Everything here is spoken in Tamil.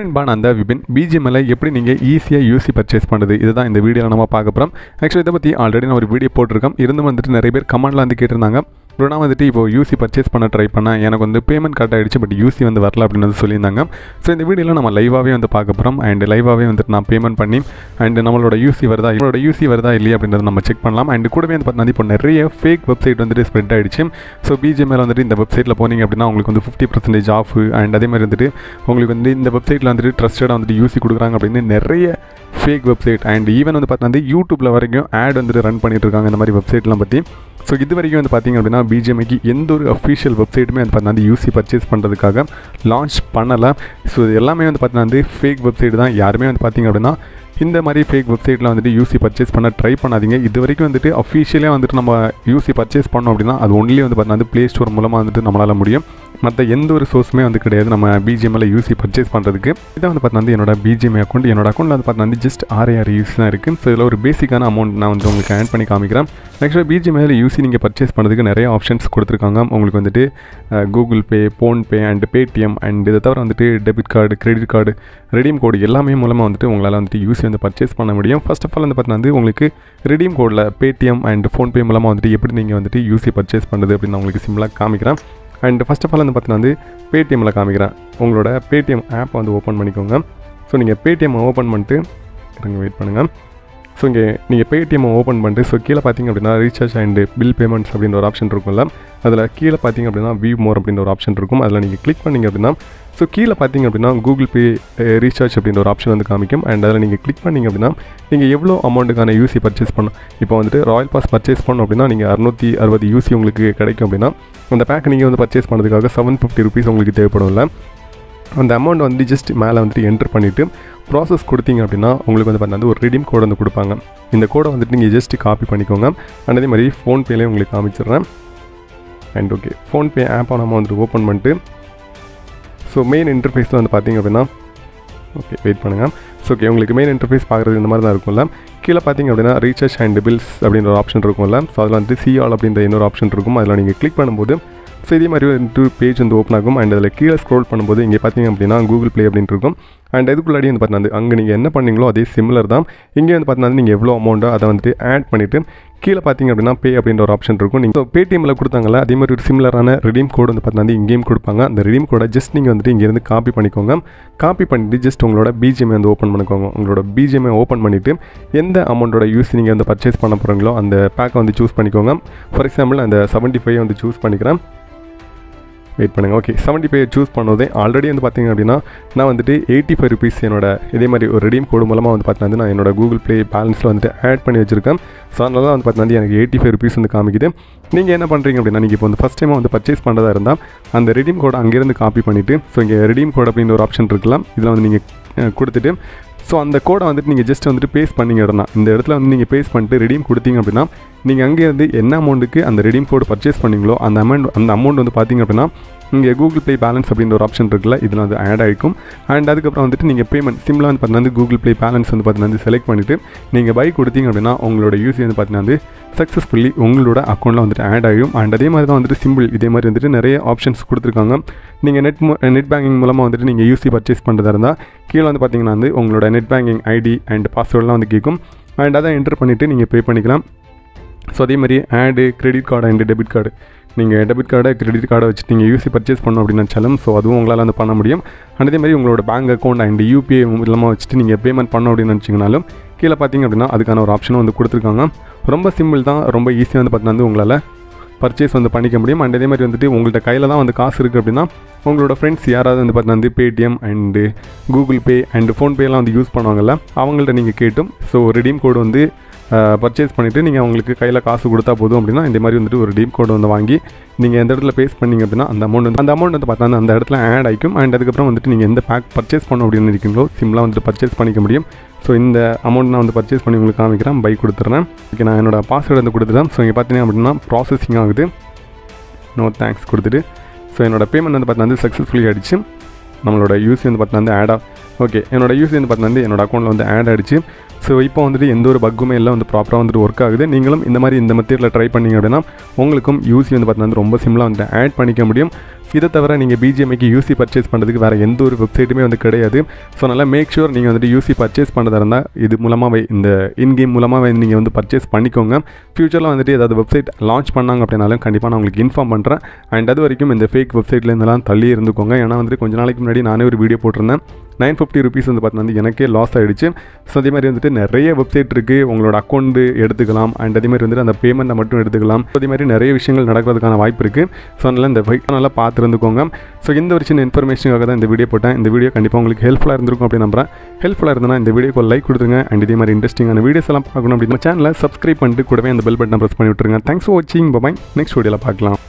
பான் அந்த விபின் பிஜிஎம்எல்ல எப்படி நீங்கள் ஈஸியாக யூசி பர்ச்சேஸ் பண்ணுறது இதுதான் இந்த வீடியோவில் நம்ம பார்க்க போகிறோம் ஆக்சுவலி இதை பற்றி ஆல்ரெடி நான் ஒரு வீடியோ போட்டிருக்கேன் இருந்தும் வந்துட்டு நிறைய பேர் கமெண்ட்ல வந்து கேட்டிருந்தாங்க ப்ரோ நான் வந்துட்டு இப்போ யூசி பர்ச்சேஸ் பண்ண ட்ரை பண்ணேன் எனக்கு வந்து பேமெண்ட் கட் ஆகிடுச்சு பட் யூசி வந்து வரல அப்படின்னு வந்து சொல்லியிருந்தாங்க ஸோ இந்த வீடியோவில் நம்ம லைவாகவே வந்து பார்க்க போகிறோம் அண்ட் லைவாகவே வந்துட்டு நான் பேமெண்ட் பண்ணி அண்ட் நம்மளோட யூசி வருதா நம்மளோட யூசி வருதா இல்லையா அப்படின்றத நம்ம செக் பண்ணலாம் அண்ட் கூடவே வந்து பார்த்தீங்கன்னா இப்போ நிறைய ஃபேக் வெப்சைட் வந்துட்டு ஸ்ப்ரெட் ஆகிடுச்சு ஸோ பிஜிஎம்எல் வந்துட்டு இந்த வெப்சைட்டில் போனீங்க அப்படின்னா உங்களுக்கு வந்து ஃபிஃப்டி பர்சன்டேஜ் ஆஃப் அண்ட் அதே மாதிரி வந்துட்டு உங்களுக்கு வந்து இந்த வெப்சைட்டில் வந்துட்டு ட்ரஸ்டடாக வந்துட்டு யூசி கொடுக்குறாங்க அப்படின்னு நிறைய ஃபேக் வெப்சைட் அண்ட் ஈவன் வந்து பார்த்தீங்கன்னா யூடியூப்பில் வரைக்கும் ஆட் வந்துட்டு ரன் பண்ணிட்டு இருக்காங்க இந்த மாதிரி வெப்சைட்லாம் பற்றி ஸோ இது வரைக்கும் வந்து பார்த்திங்க அப்படின்னா பிஜிஎம்ஐக்கு எந்த ஒரு அஃபிஷியல் வெப்சைட்டுமே வந்து பார்த்தீங்கன்னா யூசி பர்ச்சேஸ் பண்ணுறதுக்காக லான்ச் பண்ணலை ஸோ இது எல்லாமே வந்து பார்த்தீங்கன்னா வந்து ஃபேக் வெப்சைட் தான் யாருமே வந்து பார்த்திங்க அப்படின்னா இந்த மாதிரி ஃபேக் வெப்சைட்டில் வந்துட்டு யூசி பர்ச்சேஸ் பண்ண ட்ரை பண்ணாதீங்க இது வரைக்கும் வந்துட்டு அஃபிஷியலாக வந்துட்டு நம்ம யூசி பர்ச்சேஸ் பண்ணோம் அப்படின்னா அது ஒன்லி வந்து பார்த்தீங்கன்னா ப்ளே ஸ்டோர் மூலமாக வந்துட்டு நம்மளால் முடியும் மற்ற எந்த ஒரு சோர்ஸுமே வந்து கிடையாது நம்ம பிஜிஎம்மில் யூசி பர்ச்சேஸ் பண்ணுறதுக்கு இதை வந்து பார்த்தீங்கன்னா என்னோட பிஜிஎம் அக்கௌண்ட் என்னோட அக்கௌண்ட்டில் வந்து பார்த்தீங்கன்னா ஜஸ்ட் ஆறு ஆறு யூஸ் தான் இருக்குது ஸோ இதில் ஒரு பேசிக்கான அமௌண்ட் நான் வந்து உங்களுக்கு ஆட் பண்ணி காமிக்கிறேன் ஆக்சுவலாக பிஜிஎம்மில் யூசி நீங்கள் பர்ச்சேஸ் பண்ணுறதுக்கு நிறைய ஆப்ஷன்ஸ் கொடுத்துருக்காங்க உங்களுக்கு வந்துட்டு Google pay PhonePe and Paytm and இதை தவிர வந்துட்டு debit card credit card redeem code எல்லாமே மூலமாக வந்துட்டு உங்களால் வந்துட்டு யூசி வந்து பர்ச்சேஸ் பண்ண முடியும் ஃபர்ஸ்ட் ஆஃப் ஆல் வந்து பார்த்தீங்கன்னா வந்து உங்களுக்கு ரெடீம் கோடில் பேடிஎம் அண்ட் ஃபோன்பே மூலமாக வந்துட்டு எப்படி நீங்கள் வந்துட்டு யூசி பர்ச்சேஸ் பண்ணுறது அப்படின்னு நான் உங்களுக்கு சிம்பிளாக காமிக்கிறேன் அண்ட் ஃபஸ்ட் ஆஃப் ஆல் வந்து பார்த்தீங்கன்னா வந்து பேடிஎம்மில் காமிக்கிறேன் உங்களோட பேடிஎம் ஆப்பை வந்து ஓப்பன் பண்ணிக்கோங்க ஸோ நீங்கள் பேடிஎம் ஓப்பன் பண்ணிட்டு இருங்க வெயிட் பண்ணுங்கள் ஸோ இங்கே நீங்கள் பேடிஎம் ஓப்பன் பண்ணிட்டு ஸோ கீழே பார்த்தீங்க அப்படின்னா ரீசார்ஜ் அண்ட் பில் பேமெண்ட்ஸ் அப்படின்ற ஒரு ஆப்ஷன் இருக்கும்ல அதில் கீழே பார்த்தீங்க அப்படின்னா வியூ மோர் அப்படின்ற ஒரு ஆப்ஷன் இருக்கும் அதில் நீங்கள் கிளிக் பண்ணிங்க அப்படின்னா ஸோ கீழே பார்த்தீங்க அப்படின்னா கூகுள் பே ரீசார்ஜ் அப்படின்ற ஒரு ஆப்ஷன் வந்து காமிக்கும் அண்ட் அதில் நீங்கள் கிளிக் பண்ணிங்க அப்படின்னா நீங்கள் எவ்வளோ அமௌண்ட்டுக்கான யூசி பர்ச்சேஸ் பண்ணணும் இப்போ வந்துட்டு ராயல் பாஸ் பர்ச்சேஸ் பண்ணோம் அப்படின்னா நீங்கள் அறுநூற்றி அறுபது யூசி உங்களுக்கு கிடைக்கும் அப்படின்னா அந்த பேக் நீங்கள் வந்து பர்ச்சேஸ் பண்ணுறதுக்காக செவன் ஃபிஃப்டி ருபீஸ் உங்களுக்கு தேவைப்படும்ல அந்த அமௌண்ட் வந்து ஜஸ்ட் மேலே வந்துட்டு என்ட்ரு பண்ணிவிட்டு ப்ராசஸ் கொடுத்தீங்க அப்படின்னா உங்களுக்கு வந்து பார்த்தீங்கன்னா ஒரு ரெடீம் கோட் வந்து கொடுப்பாங்க இந்த கோடை வந்துட்டு நீங்கள் ஜஸ்ட் காப்பி பண்ணிக்கோங்க அண்ட் அதே மாதிரி ஃபோன்பேலேயே உங்களுக்கு காமிச்சிடுறேன் அண்ட் ஓகே ஃபோன்பே ஆப்பை நம்ம வந்துட்டு ஓப்பன் பண்ணிட்டு ஸோ மெயின் இன்டர்ஃபேஸில் வந்து பார்த்தீங்க அப்படின்னா ஓகே வெயிட் பண்ணுங்கள் ஸோ ஓகே உங்களுக்கு மெயின் இன்டர்ஃபேஸ் பார்க்குறது இந்த மாதிரி தான் இருக்கும்ல கீழே பார்த்தீங்க அப்படின்னா ரீசார்ஜ் அண்ட் பில்ஸ் அப்படின்ற ஒரு ஆப்ஷன் இருக்கும்ல ஸோ அதில் வந்துட்டு சிஆல் அப்படின்ற இன்னொரு ஆப்ஷன் இருக்கும் அதில் நீங்கள் கிளிக் பண்ணும்போது ஸோ இதே மாதிரி வந்துட்டு பேஜ் வந்து ஓப்பன் ஆகும் அண்ட் அதில் கீழே ஸ்க்ரோல் பண்ணும்போது இங்கே பார்த்தீங்க அப்படின்னா கூகுள் ப்ளே அப்படின்ட்டு இருக்கும் அண்ட் இதுக்குள்ளாடி வந்து பார்த்தீங்கன்னா அங்கே நீங்கள் என்ன பண்ணீங்களோ அதே சிமிலர் தான் இங்கே வந்து பார்த்தீங்கன்னா நீங்கள் எவ்வளோ அமௌண்ட்டோ அதை வந்துட்டு ஆட் பண்ணிவிட்டு கீழே பார்த்தீங்க அப்படின்னா பே அப்படின்ற ஒரு ஆப்ஷன் இருக்கும் நீங்கள் பேடிஎம்மில் கொடுத்தாங்களா அதே மாதிரி ஒரு சிமிலரான ரெடீம் கோடு வந்து பார்த்தீங்கன்னா இங்கேயும் கொடுப்பாங்க அந்த ரெடீம் கோடை ஜஸ்ட் நீங்கள் வந்துட்டு இங்கேருந்து காப்பி பண்ணிக்கோங்க காப்பி பண்ணிவிட்டு ஜஸ்ட் உங்களோட பிஜிஎம்ஐ வந்து ஓப்பன் பண்ணிக்கோங்க உங்களோட பிஜிஎம்ஐ ஓப்பன் பண்ணிவிட்டு எந்த அமௌண்ட்டோட யூஸ் நீங்கள் வந்து பர்ச்சேஸ் பண்ண போகிறீங்களோ அந்த பேக்கை வந்து சூஸ் பண்ணிக்கோங்க ஃபார் எக்ஸாம்பிள் அந்த செவன்ட்டி ஃபைவ் வந்து சூஸ் பண்ணிக்கிறேன் வெயிட் பண்ணுங்கள் ஓகே செவன்ட்டி ஃபைவ் சூஸ் பண்ணதே ஆல்ரெடி வந்து பார்த்தீங்க அப்படின்னா நான் வந்துட்டு எயிட்டி ஃபைவ் ருபீஸ் என்னோட இதே மாதிரி ஒரு ரெடீம் கோடு மூலமாக வந்து பார்த்தீங்கன்னா நான் என்னோட கூகுள் ப்ளே பேலன்ஸில் வந்துட்டு ஆட் பண்ணி வச்சிருக்கேன் ஸோ அதனால தான் வந்து பார்த்தீங்கன்னா எனக்கு எயிட்டி ஃபைவ் ருபீஸ் வந்து காமிக்குது நீங்கள் என்ன பண்ணுறீங்க அப்படின்னா நீங்கள் இப்போ வந்து ஃபஸ்ட் டைமாக வந்து பர்ச்சேஸ் பண்ணுறதா இருந்தால் அந்த ரெடீம் கோடை அங்கேருந்து காப்பி பண்ணிவிட்டு ஸோ இங்கே ரெடீம் கோட் அப்படின்ற ஒரு ஆப்ஷன் இருக்கலாம் இதில் வந்து நீங்கள் கொடுத்துட்டு ஸோ அந்த கோடை வந்துட்டு நீங்கள் ஜஸ்ட் வந்துட்டு பேஸ் பண்ணிங்க இடம்னா இந்த இடத்துல வந்து நீங்கள் பேஸ் பண்ணிட்டு ரெடீம் கொடுத்தீங்க அப்படின்னா நீங்கள் அங்கேருந்து என்ன அமௌண்ட்டுக்கு அந்த ரெடீம் கோடு பர்ச்சேஸ் பண்ணீங்களோ அந்த அமௌண்ட் அந்த அமௌண்ட் வந்து பார்த்தீங்க அப்படின்னா இங்கே கூகுள் ப்ளே பேலன்ஸ் அப்படின்ற ஒரு ஆப்ஷன் இருக்குல்ல இதில் வந்து ஆட் ஆகிக்கும் அண்ட் அதுக்கப்புறம் வந்துட்டு நீங்கள் பேமெண்ட் சிம்பிளாக வந்து பார்த்தீங்கன்னா கூகுள் ப்ளே பேலன்ஸ் வந்து பார்த்தீங்கன்னா செலக்ட் பண்ணிவிட்டு நீங்கள் பை கொடுத்தீங்க அப்படின்னா உங்களோட யூசி வந்து பார்த்தீங்கன்னா வந்து சக்ஸஸ்ஃபுல்லி உங்களோட அக்கௌண்ட்டில் வந்துட்டு ஆட் ஆகும் அண்ட் அதே மாதிரி தான் வந்துட்டு சிம்பிள் இதே மாதிரி வந்துட்டு நிறைய ஆப்ஷன்ஸ் கொடுத்துருக்காங்க நீங்கள் நெட் நெட் பேங்கிங் மூலமாக வந்துட்டு நீங்கள் யூசி பர்ச்சேஸ் பண்ணுறதா இருந்தால் கீழே வந்து பார்த்தீங்கன்னா வந்து உங்களோட நெட் பேங்கிங் ஐடி அண்ட் பாஸ்வேர்டெலாம் வந்து கேட்கும் அண்ட் அதை என்டர் பண்ணிவிட்டு நீங்கள் பே பண்ணிக்கலாம் ஸோ அதே மாதிரி ஆடு credit card and debit card நீங்கள் டெபிட் கார்டை கிரெடிட் கார்டை வச்சு நீங்கள் யூசி பர்ச்சேஸ் பண்ணணும் அப்படின்னு நினச்சாலும் ஸோ அதுவும் உங்களால் வந்து பண்ண முடியும் அண்ட் அதே மாதிரி உங்களோட பேங்க் அக்கௌண்ட் அண்ட் யூபிஐ இல்லாமல் வச்சுட்டு நீங்கள் பேமெண்ட் பண்ணணும் அப்படின்னு நினச்சிங்கனாலும் கீழே பார்த்தீங்க அப்படின்னா அதுக்கான ஒரு ஆப்ஷனும் வந்து கொடுத்துருக்காங்க ரொம்ப சிம்பிள் தான் ரொம்ப ஈஸியாக வந்து பார்த்தீங்கன்னா வந்து உங்களால் பர்ச்சேஸ் வந்து பண்ணிக்க முடியும் அண்ட் அதே மாதிரி வந்துட்டு உங்கள்கிட்ட கையில் தான் வந்து காசு இருக்குது அப்படின்னா உங்களோட ஃப்ரெண்ட்ஸ் யாராவது வந்து பார்த்தீங்கன்னா வந்து Paytm and Google pay and ஃபோன்பேலாம் வந்து யூஸ் பண்ணுவாங்கல்ல அவங்கள்ட்ட நீங்கள் கேட்டும் ஸோ ரெடீம் கோடு வந்து பர்ச்சேஸ் பண்ணிவிட்டு நீங்கள் அவங்களுக்கு கையில் காசு கொடுத்தா போதும் அப்படின்னா இந்த மாதிரி வந்துட்டு ஒரு டீம் கோடு வந்து வாங்கி நீங்கள் எந்த இடத்துல பேஸ் பண்ணிங்க அப்படின்னா அந்த அமௌண்ட் வந்து அந்த அமௌண்ட் வந்து பார்த்தா அந்த இடத்துல ஆட் ஆகிக்கும் அண்ட் அதுக்கப்புறம் வந்துட்டு நீங்கள் எந்த பேக் பர்ச்சேஸ் பண்ணணும் அப்படின்னு இருக்கீங்களோ சிம்பிளாக வந்துட்டு பர்ச்சேஸ் பண்ணிக்க முடியும் ஸோ இந்த அமௌண்ட் நான் வந்து பர்ச்சேஸ் பண்ணி உங்களுக்கு காமிக்கிறேன் பை கொடுத்துட்றேன் ஓகே நான் என்னோட பாஸ்வேர்டு வந்து கொடுத்துட்டேன் ஸோ இங்கே பார்த்தீங்க அப்படின்னா ப்ராசஸிங் ஆகுது நோ தேங்க்ஸ் கொடுத்துட்டு ஸோ என்னோட பேமெண்ட் வந்து பார்த்தீங்கன்னா வந்து சக்ஸஸ்ஃபுல்லி ஆகிடுச்சு நம்மளோட யூசி வந்து பார்த்தீங்கன்னா வந்து ஆட் ஓகே என்னோட யூசி வந்து பார்த்தீங்கன்னா வந்து என்னோட அக்கௌண்ட்டில் வந்து ஆட் ஆகிடுச்சு ஸோ இப்போ வந்துட்டு எந்த ஒரு பக்குமே இல்லை வந்து ப்ராப்பராக வந்துட்டு ஒர்க் ஆகுது நீங்களும் இந்த மாதிரி இந்த மெத்தீரியல் ட்ரை பண்ணிங்க அப்படின்னா உங்களுக்கும் யூசி வந்து பார்த்தீங்கன்னா ரொம்ப சிம்பிளாக வந்துட்டு ஆட் பண்ணிக்க முடியும் இதை தவிர நீங்கள் பிஜிஎம்ஐக்கு யூசி பர்ச்சேஸ் பண்ணுறதுக்கு வேறு எந்த ஒரு வெப்சைட்டுமே வந்து கிடையாது ஸோ நல்லா மேக் ஷூர் நீங்கள் வந்துட்டு யூசி பர்ச்சேஸ் பண்ணதாக இருந்தால் இது மூலமாக இந்த இன்கேம் மூலமாக நீங்கள் வந்து பர்ச்சேஸ் பண்ணிக்கோங்க ஃப்யூச்சரில் வந்துட்டு ஏதாவது வெப்சைட் லான்ச் பண்ணாங்க அப்படின்னாலும் கண்டிப்பாக நான் உங்களுக்கு இன்ஃபார்ம் பண்ணுறேன் அண்ட் அது வரைக்கும் இந்த ஃபேக் வெப்சைட்லேருந்தெல்லாம் தள்ளி இருந்துக்கோங்க ஏன்னா வந்துட்டு கொஞ்ச நாளைக்கு முன்னாடி நானே ஒரு வீடியோ போட்டிருந்தேன் நைன் ஃபிஃப்டி ருபீஸ் வந்து பார்த்தீங்கன்னா வந்து எனக்கே லாஸ் ஆகிடுச்சு ஸோ அதே மாதிரி வந்துட்டு நிறைய வெப்சைட் இருக்குது உங்களோட அக்கௌண்ட்டு எடுத்துக்கலாம் அண்ட் அதே மாதிரி வந்துட்டு அந்த பேமெண்ட்டை மட்டும் எடுத்துக்கலாம் ஸோ அதே மாதிரி நிறைய விஷயங்கள் நடக்கிறதுக்கான வாய்ப்பு இருக்குது ஸோ அதனால் இந்த பைக் நல்லா பார்த்துருந்துக்கோங்க ஸோ இந்த ஒரு சின்ன இன்ஃபர்மேஷனுக்காக தான் இந்த வீடியோ போட்டேன் இந்த வீடியோ கண்டிப்பாக உங்களுக்கு ஹெல்ப்ஃபுல்லாக இருந்திருக்கும் அப்படின்னு நம்புறேன் ஹெல்ப்ஃபுல்லாக இருந்தனா இந்த வீடியோக்கு ஒரு லைக் கொடுத்துருங்க அண்ட் இதே மாதிரி இன்ட்ரெஸ்டிங்கான வீடியோஸ் எல்லாம் பார்க்கணும் அப்படின்னு சேனலை சப்ஸ்கிரைப் பண்ணிட்டு கூடவே அந்த பெல் பட்டன் ப்ரெஸ் பண்ணி விட்டுருங்க தேங்க்ஸ் ஃபார் வாட்சிங் பாய் நெக்ஸ்ட் வீடியோவில் பார்க்கலாம்